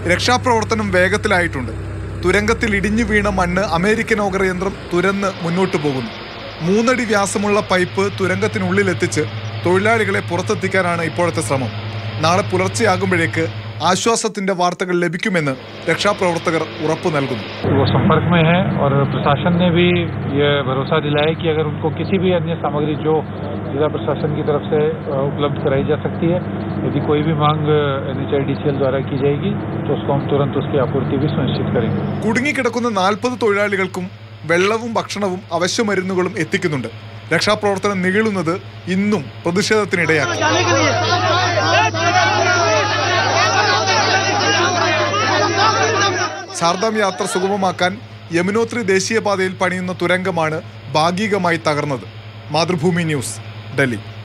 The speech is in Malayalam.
രക്ഷാപ്രവർത്തനം വേഗത്തിലായിട്ടുണ്ട് തുരങ്കത്തിൽ ഇടിഞ്ഞു വീണ മണ്ണ് അമേരിക്കൻ ഓഗർ യന്ത്രം തുരന്ന് മുന്നോട്ടു പോകുന്നു മൂന്നടി വ്യാസമുള്ള പൈപ്പ് തുരങ്കത്തിനുള്ളിലെത്തിച്ച് തൊഴിലാളികളെ പുറത്തെത്തിക്കാനാണ് ഇപ്പോഴത്തെ ശ്രമം നാളെ പുലർച്ചെയാകുമ്പോഴേക്ക് ആശ്വാസത്തിന്റെ വാർത്തകൾ ലഭിക്കുമെന്ന് രക്ഷാപ്രവർത്തകർ ഉറപ്പു നൽകുന്നു वो संपर्क में है और प्रशासन ने भी ये भरोसा दिलाया कि अगर उनको किसी भी अन्य सामग्री जो जिला प्रशासन की तरफ से अ, उपलब्ध कराई जा सकती है यदि कोई भी मांग एन एच द्वारा की जाएगी तो उसको हम तुरंत उसकी आपूर्ति भी सुनिश्चित करेंगे കുടുങ്ങിക്കിടക്കുന്ന നാൽപ്പത് തൊഴിലാളികൾക്കും വെള്ളവും ഭക്ഷണവും അവശ്യ മരുന്നുകളും എത്തിക്കുന്നുണ്ട് രക്ഷാപ്രവർത്തനം നീളുന്നത് ഇന്നും പ്രതിഷേധത്തിനിടയാക്കി ശാരദാം യാത്ര സുഗമമാക്കാൻ യമുനോത്രി ദേശീയപാതയിൽ പണിയുന്ന തുരങ്കമാണ് ഭാഗികമായി തകർന്നത് മാതൃഭൂമി ന്യൂസ് ഡൽഹി